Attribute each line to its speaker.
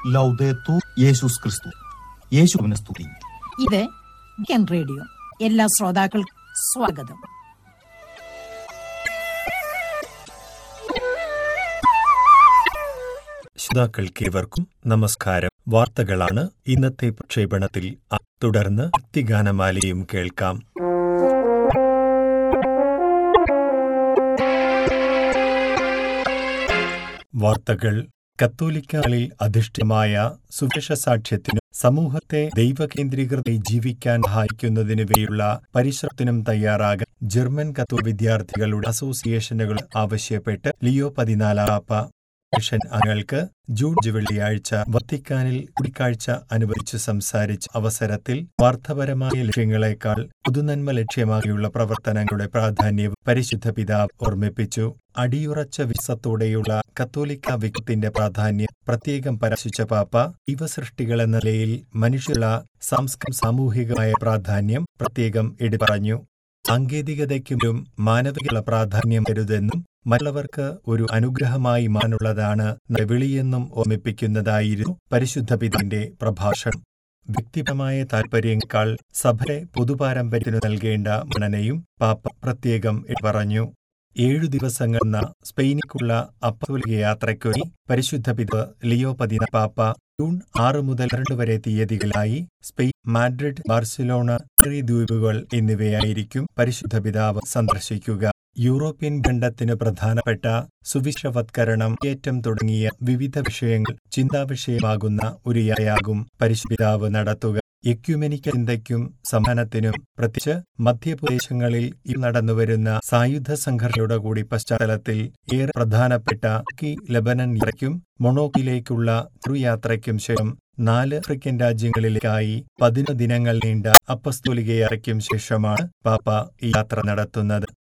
Speaker 1: ലൗദേത്തു യേശുസ് ക്രിസ്തു യേശുവിനെ സ്തുതി
Speaker 2: ഇത് കെൻ റേഡിയോ എല്ലാ ശ്രോതാക്കൾക്കും സ്വാഗതം
Speaker 3: ശ്രോതാക്കൾക്കേവർക്കും നമസ്കാരം വാർത്തകളാണ് ഇന്നത്തെ പ്രക്ഷേപണത്തിൽ അ- തുടർന്ന് ഭക്തിഗാനമാലയും കേൾക്കാം വാർത്തകൾ കത്തോലിക്കകളിൽ അധിഷ്ഠിതമായ സുവിശേഷ സാക്ഷ്യത്തിനും സമൂഹത്തെ ദൈവകേന്ദ്രീകൃതമായി ജീവിക്കാൻ സഹായിക്കുന്നതിനു വേണ്ടിയുള്ള പരിശ്രമത്തിനും തയ്യാറാകാൻ ജർമ്മൻ കത്തോലിക്ക വിദ്യാർത്ഥികളുടെ അസോസിയേഷനുകൾ ആവശ്യപ്പെട്ട് ലിയോ പതിനാലാം പാപ്പ മിഷൻ അംഗങ്ങൾക്ക് ജൂൺ അഞ്ച് വെള്ളിയാഴ്ച വത്തിക്കാനിൽ കൂടിക്കാഴ്ച അനുവദിച്ച് സംസാരിച്ച അവസരത്തിൽ വാർത്തപരമായ ലക്ഷ്യങ്ങളെക്കാൾ പൊതുനന്മ ലക്ഷ്യമാക്കിയുള്ള പ്രവർത്തനങ്ങളുടെ പ്രാധാന്യവും പരിശുദ്ധ പിതാവ് ഓർമ്മിപ്പിച്ചു അടിയുറച്ച വിശ്വത്തോടെയുള്ള കത്തോലിക്ക വ്യക്തിന്റെ പ്രാധാന്യം പ്രത്യേകം പരാമർശിച്ച പാപ്പ ദൈവസൃഷ്ടികൾ എന്ന നിലയിൽ മനുഷ്യരുള്ള സാംസ്കാരിക സാമൂഹികമായ പ്രാധാന്യം പ്രത്യേകം എടുത്തു പറഞ്ഞു സാങ്കേതികതയ്ക്കും മാനവിക പ്രാധാന്യം കരുതെന്നും മറ്റുള്ളവർക്ക് ഒരു അനുഗ്രഹമായി മാനുള്ളതാണ് വിളിയെന്നും ഓർമ്മിപ്പിക്കുന്നതായിരുന്നു പരിശുദ്ധ പിതാവിന്റെ പ്രഭാഷണം വ്യക്തിപരമായ താൽപര്യങ്ങളെക്കാൾ സഭയെ പൊതുപാരമ്പര്യത്തിനു നൽകേണ്ട മണനയും പാപ്പ പ്രത്യേകം പറഞ്ഞു ഏഴു ദിവസങ്ങൾ എന്ന സ്പെയിനിക്കുള്ള അപ്പത്തോലിക യാത്രയ്ക്കൊരുങ്ങി പരിശുദ്ധ പിതാവ് ലിയോ പതിന പാപ്പ ജൂൺ ആറ് മുതൽ രണ്ട് വരെ തീയതികളായി സ്പെയിൻ മാഡ്രിഡ് ബാർസിലോണ കറി ദ്വീപുകൾ എന്നിവയായിരിക്കും പരിശുദ്ധ പിതാവ് സന്ദർശിക്കുക യൂറോപ്യൻ ഖണ്ഡത്തിന് പ്രധാനപ്പെട്ട സുവിശവത്കരണം ഏറ്റം തുടങ്ങിയ വിവിധ വിഷയങ്ങൾ ചിന്താവിഷയമാകുന്ന ഒരു യായാകും പരിശുദ്ധാവ് നടത്തുക എക്യുമെനിക്ക ചിന്തയ്ക്കും സമാനത്തിനും പ്രത്യേകിച്ച് മധ്യപ്രദേശങ്ങളിൽ ഈ നടന്നുവരുന്ന സായുധ സംഘർഷയുടെ കൂടി പശ്ചാത്തലത്തിൽ ഏറെ പ്രധാനപ്പെട്ട ടർക്കി ലബനൻ യാത്രയ്ക്കും മൊണോക്കിലേക്കുള്ള യാത്രയ്ക്കും ശേഷം നാല് ആഫ്രിക്കൻ രാജ്യങ്ങളിലേക്കായി പതിനൊന്ന് ദിനങ്ങൾ നീണ്ട അപ്പസ്തോലിക യാത്രയ്ക്കും ശേഷമാണ് പാപ്പ ഈ യാത്ര നടത്തുന്നത്